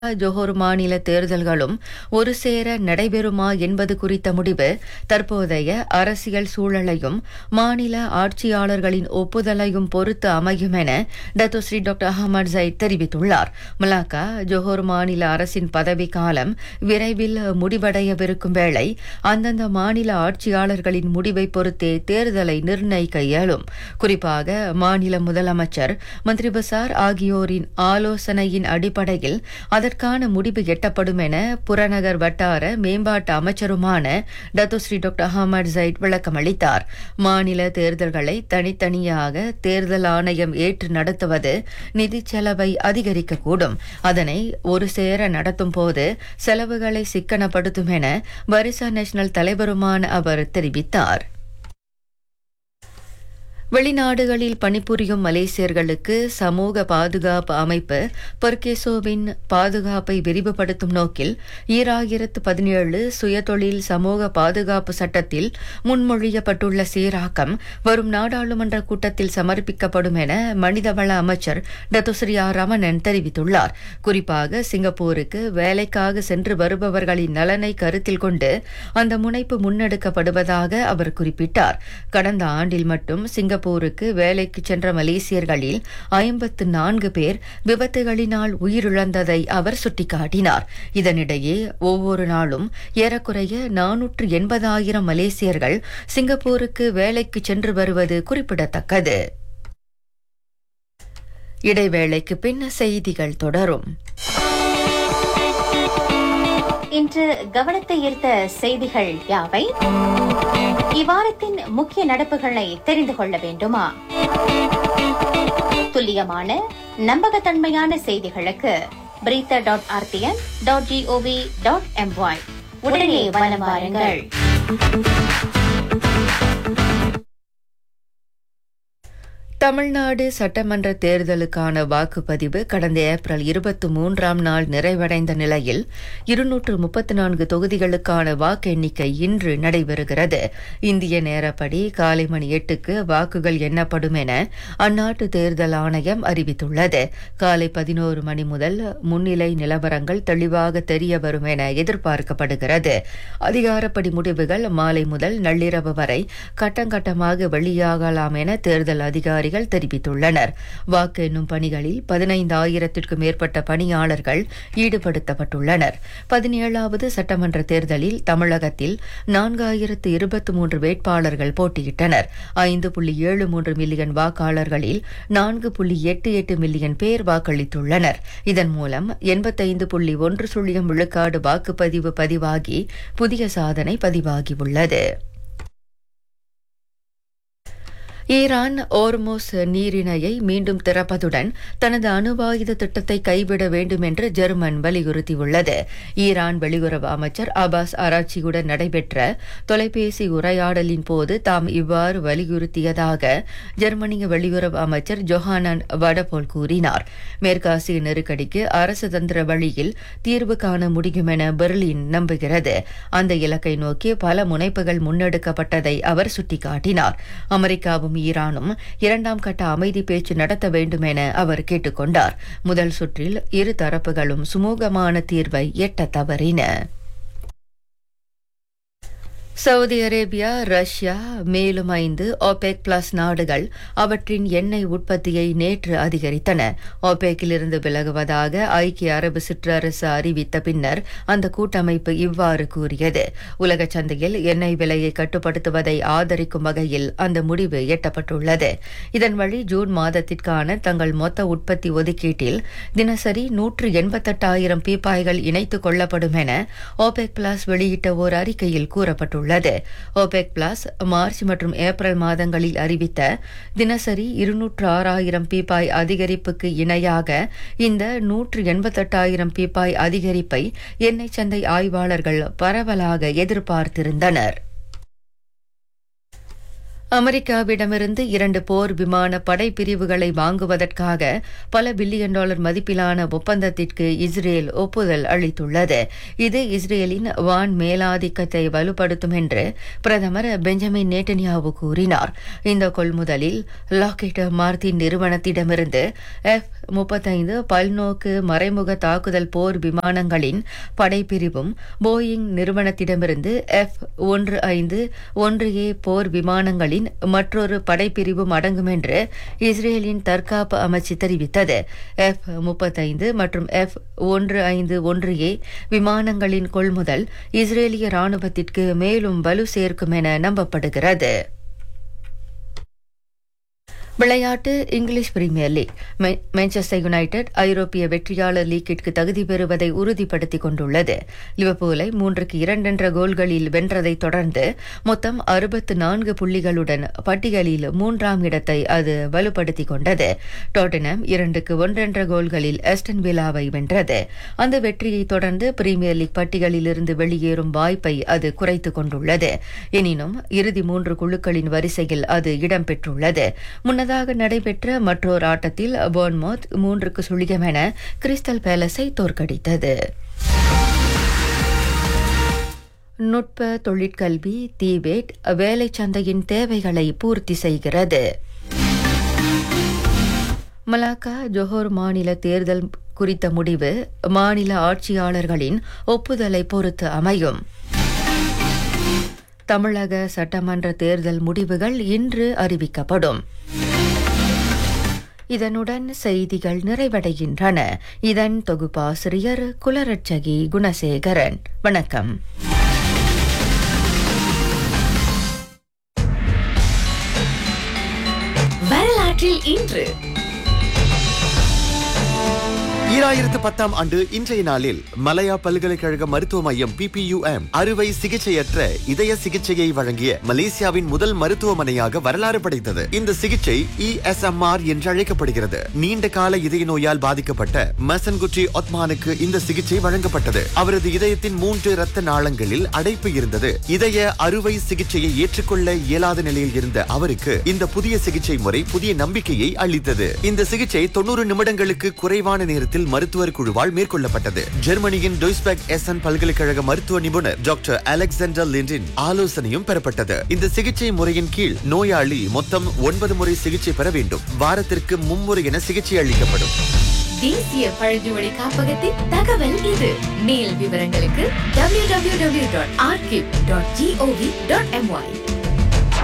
ஜொஹோர் மாநில தேர்தல்களும் ஒரு சேர நடைபெறுமா என்பது குறித்த முடிவு தற்போதைய அரசியல் சூழலையும் மாநில ஆட்சியாளர்களின் ஒப்புதலையும் பொறுத்து அமையும் என டத்துஸ்ரீ டாக்டர் அகமது ஜயித் தெரிவித்துள்ளார் மலாக்கா ஜொஹோர் மாநில அரசின் பதவி காலம் விரைவில் முடிவடையவிருக்கும் வேளை அந்தந்த மாநில ஆட்சியாளர்களின் முடிவை பொறுத்தே தேர்தலை நிர்ணயிக்க இயலும் குறிப்பாக மாநில முதலமைச்சர் மந்திரி பசார் ஆகியோரின் ஆலோசனையின் அடிப்படையில் அதற்கான முடிவு எட்டப்படும் என புறநகர் வட்டார மேம்பாட்டு அமைச்சருமான டத்துஸ்ரீ டாக்டர் அகமது ஜயிட் விளக்கமளித்தார் மாநில தேர்தல்களை தனித்தனியாக தேர்தல் ஆணையம் ஏற்று நடத்துவது நிதி செலவை அதிகரிக்கக்கூடும் அதனை ஒரு சேர நடத்தும் போது செலவுகளை சிக்கனப்படுத்தும் என பரிசா நேஷனல் தலைவருமான அவர் தெரிவித்தார் வெளிநாடுகளில் பணிபுரியும் மலேசியர்களுக்கு சமூக பாதுகாப்பு அமைப்பு பர்கேசோவின் பாதுகாப்பை விரிவுபடுத்தும் நோக்கில் ஈராயிரத்து பதினேழு சுயதொழில் சமூக பாதுகாப்பு சட்டத்தில் முன்மொழியப்பட்டுள்ள சீராக்கம் வரும் நாடாளுமன்ற கூட்டத்தில் சமர்ப்பிக்கப்படும் என மனிதவள அமைச்சர் டத்துஸ்ரீ ஆர் ரமணன் தெரிவித்துள்ளார் குறிப்பாக சிங்கப்பூருக்கு வேலைக்காக சென்று வருபவர்களின் நலனை கருத்தில் கொண்டு அந்த முனைப்பு முன்னெடுக்கப்படுவதாக அவர் குறிப்பிட்டார் கடந்த ஆண்டில் மட்டும் சிங்கப்பூர் சிங்கப்பூருக்கு வேலைக்கு சென்ற மலேசியர்களில் ஐம்பத்து நான்கு பேர் விபத்துகளினால் உயிரிழந்ததை அவர் சுட்டிக்காட்டினார் இதனிடையே ஒவ்வொரு நாளும் ஏறக்குறைய நானூற்று எண்பதாயிரம் மலேசியர்கள் சிங்கப்பூருக்கு வேலைக்கு சென்று வருவது குறிப்பிடத்தக்கது இடைவேளைக்கு பின் செய்திகள் தொடரும் இன்று கவனத்தை ஈர்த்த செய்திகள் யாவை இவ்வாரத்தின் முக்கிய நடப்புகளை தெரிந்து கொள்ள வேண்டுமா துல்லியமான நம்பகத்தன்மையான செய்திகளுக்கு berita dot RTN dot GOV dot MY உடனே வலம் வாருங்கள் தமிழ்நாடு சட்டமன்ற தேர்தலுக்கான வாக்குப்பதிவு கடந்த ஏப்ரல் இருபத்தி மூன்றாம் நாள் நிறைவடைந்த நிலையில் இருநூற்று முப்பத்தி நான்கு தொகுதிகளுக்கான வாக்கு எண்ணிக்கை இன்று நடைபெறுகிறது இந்திய நேரப்படி காலை மணி எட்டுக்கு வாக்குகள் எண்ணப்படும் என அந்நாட்டு தேர்தல் ஆணையம் அறிவித்துள்ளது காலை பதினோரு மணி முதல் முன்னிலை நிலவரங்கள் தெளிவாக தெரிய வரும் என எதிர்பார்க்கப்படுகிறது அதிகாரப்படி முடிவுகள் மாலை முதல் நள்ளிரவு வரை கட்டங்கட்டமாக வெளியாகலாம் என தேர்தல் அதிகாரி அதிகாரிகள் தெரிவித்துள்ளனர் வாக்கு எண்ணும் பணிகளில் பதினைந்தாயிரத்திற்கும் மேற்பட்ட பணியாளர்கள் ஈடுபடுத்தப்பட்டுள்ளனர் பதினேழாவது சட்டமன்ற தேர்தலில் தமிழகத்தில் நான்காயிரத்து இருபத்தி மூன்று வேட்பாளர்கள் போட்டியிட்டனர் ஐந்து புள்ளி ஏழு மூன்று மில்லியன் வாக்காளர்களில் நான்கு புள்ளி எட்டு எட்டு மில்லியன் பேர் வாக்களித்துள்ளனர் இதன் மூலம் எண்பத்தைந்து புள்ளி ஒன்று சுழியம் விழுக்காடு வாக்குப்பதிவு பதிவாகி புதிய சாதனை பதிவாகியுள்ளது ஈரான் ஓர்மோஸ் நீரிணையை மீண்டும் திறப்பதுடன் தனது அணுவாயுத திட்டத்தை கைவிட வேண்டும் என்று ஜெர்மன் வலியுறுத்தியுள்ளது ஈரான் வெளியுறவு அமைச்சர் அபாஸ் அராச்சியுடன் நடைபெற்ற தொலைபேசி உரையாடலின் போது தாம் இவ்வாறு வலியுறுத்தியதாக ஜெர்மனிய வெளியுறவு அமைச்சர் ஜொஹானன் வடபோல் கூறினார் மேற்காசிய நெருக்கடிக்கு அரசு தந்திர வழியில் தீர்வு காண முடியும் என பெர்லின் நம்புகிறது அந்த இலக்கை நோக்கி பல முனைப்புகள் முன்னெடுக்கப்பட்டதை அவர் சுட்டிக்காட்டினார் அமெரிக்காவும் ஈரானும் இரண்டாம் கட்ட அமைதி பேச்சு நடத்த வேண்டும் என அவர் கேட்டுக்கொண்டார் முதல் சுற்றில் இரு தரப்புகளும் சுமூகமான தீர்வை எட்ட தவறின சவுதி அரேபியா ரஷ்யா மேலும் ஐந்து ஒபேக் பிளஸ் நாடுகள் அவற்றின் எண்ணெய் உற்பத்தியை நேற்று அதிகரித்தன ஒபேக்கிலிருந்து விலகுவதாக ஐக்கிய அரபு சிற்றரசு அறிவித்த பின்னர் அந்த கூட்டமைப்பு இவ்வாறு கூறியது உலக சந்தையில் எண்ணெய் விலையை கட்டுப்படுத்துவதை ஆதரிக்கும் வகையில் அந்த முடிவு எட்டப்பட்டுள்ளது இதன் வழி ஜூன் மாதத்திற்கான தங்கள் மொத்த உற்பத்தி ஒதுக்கீட்டில் தினசரி நூற்று எண்பத்தெட்டாயிரம் பீப்பாய்கள் இணைத்துக் கொள்ளப்படும் என ஒபேக் பிளஸ் வெளியிட்ட ஓர் அறிக்கையில் கூறப்பட்டுள்ளது உள்ளது ஓபெக் பிளஸ் மார்ச் மற்றும் ஏப்ரல் மாதங்களில் அறிவித்த தினசரி இருநூற்று ஆறாயிரம் பீப்பாய் அதிகரிப்புக்கு இணையாக இந்த நூற்று எண்பத்தெட்டாயிரம் பீப்பாய் அதிகரிப்பை எண்ணெய் சந்தை ஆய்வாளர்கள் பரவலாக எதிர்பார்த்திருந்தனர் அமெரிக்காவிடமிருந்து இரண்டு போர் விமான படைப்பிரிவுகளை வாங்குவதற்காக பல பில்லியன் டாலர் மதிப்பிலான ஒப்பந்தத்திற்கு இஸ்ரேல் ஒப்புதல் அளித்துள்ளது இது இஸ்ரேலின் வான் மேலாதிக்கத்தை வலுப்படுத்தும் என்று பிரதமர் பெஞ்சமின் நேட்டன்யாவு கூறினார் இந்த கொள்முதலில் லாக்கெட் மார்டின் நிறுவனத்திடமிருந்து எஃப் முப்பத்தைந்து பல்நோக்கு மறைமுக தாக்குதல் போர் விமானங்களின் படைப்பிரிவும் போயிங் நிறுவனத்திடமிருந்து எஃப் ஒன்று ஐந்து ஒன்று ஏ போர் விமானங்களின் மற்றொரு படைப்பிரிவும் அடங்கும் என்று இஸ்ரேலின் தற்காப்பு அமைச்சு தெரிவித்தது எஃப் முப்பத்தைந்து மற்றும் எஃப் ஒன்று ஐந்து ஒன்று ஏ விமானங்களின் கொள்முதல் இஸ்ரேலிய ராணுவத்திற்கு மேலும் வலு சேர்க்கும் என நம்பப்படுகிறது விளையாட்டு இங்கிலீஷ் பிரீமியர் லீக் மே- மான்செஸ்டர் யுனைடெட் ஐரோப்பிய வெற்றியாளர் லீக்கிற்கு தகுதி பெறுவதை உறுதிப்படுத்திக் கொண்டுள்ளது லிவர்பூலை மூன்றுக்கு இரண்டென்ற கோல்களில் வென்றதைத் தொடர்ந்து மொத்தம் அறுபத்து நான்கு புள்ளிகளுடன் பட்டியலில் மூன்றாம் இடத்தை அது வலுப்படுத்திக் கொண்டது டாட்டனம் இரண்டுக்கு ஒன்றென்ற கோல்களில் எஸ்டன் விலாவை வென்றது அந்த வெற்றியைத் தொடர்ந்து பிரீமியர் லீக் பட்டியலிலிருந்து வெளியேறும் வாய்ப்பை அது குறைத்துக் கொண்டுள்ளது எனினும் இறுதி மூன்று குழுக்களின் வரிசையில் அது இடம்பெற்றுள்ளது முன்னதாக நடைபெற்ற மற்றொரு ஆட்டத்தில் போர்ன்மோத் மூன்றுக்கு சுழியம் என கிறிஸ்டல் பேலஸை தோற்கடித்தது நுட்ப தொழிற்கல்வி தீபேட் வேலை சந்தையின் தேவைகளை பூர்த்தி செய்கிறது மலாக்கா ஜொஹோர் மாநில தேர்தல் குறித்த முடிவு மாநில ஆட்சியாளர்களின் ஒப்புதலை பொறுத்து அமையும் தமிழக சட்டமன்ற தேர்தல் முடிவுகள் இன்று அறிவிக்கப்படும் இதனுடன் செய்திகள் நிறைவடைகின்றன இதன் தொகுப்பாசிரியர் குலரட்சகி குணசேகரன் வணக்கம் வரலாற்றில் இன்று ஈராயிரத்து பத்தாம் ஆண்டு இன்றைய நாளில் மலையா பல்கலைக்கழக மருத்துவ மையம் பிபியுஎம் அறுவை சிகிச்சையற்ற இதய சிகிச்சையை வழங்கிய மலேசியாவின் முதல் மருத்துவமனையாக வரலாறு படைத்தது இந்த சிகிச்சை இஎஸ்எம்ஆர் என்று அழைக்கப்படுகிறது நீண்ட கால இதய நோயால் பாதிக்கப்பட்ட மசன்குட்டி ஒத்மானுக்கு இந்த சிகிச்சை வழங்கப்பட்டது அவரது இதயத்தின் மூன்று இரத்த நாளங்களில் அடைப்பு இருந்தது இதய அறுவை சிகிச்சையை ஏற்றுக்கொள்ள இயலாத நிலையில் இருந்த அவருக்கு இந்த புதிய சிகிச்சை முறை புதிய நம்பிக்கையை அளித்தது இந்த சிகிச்சை தொண்ணூறு நிமிடங்களுக்கு குறைவான நேரத்தில் மருத்துவர் குழுவால் மேற்கொள்ளப்பட்டது ஜெர்மனியின் டொய்ஸ்பெக் எஸ்என் பல்கலைக்கழக மருத்துவ நிபுணர் டாக்டர் அலெக்சாண்டர் லிண்டின் ஆலோசனையும் பெறப்பட்டது இந்த சிகிச்சை முறையின் கீழ் நோயாளி மொத்தம் ஒன்பது முறை சிகிச்சை பெற வேண்டும் வாரத்திற்கு மும்முறை என சிகிச்சை அளிக்கப்படும் தேசிய பழங்குடி காப்பகத்தின் தகவல் இது மேல் விவரங்களுக்கு www.archive.gov.my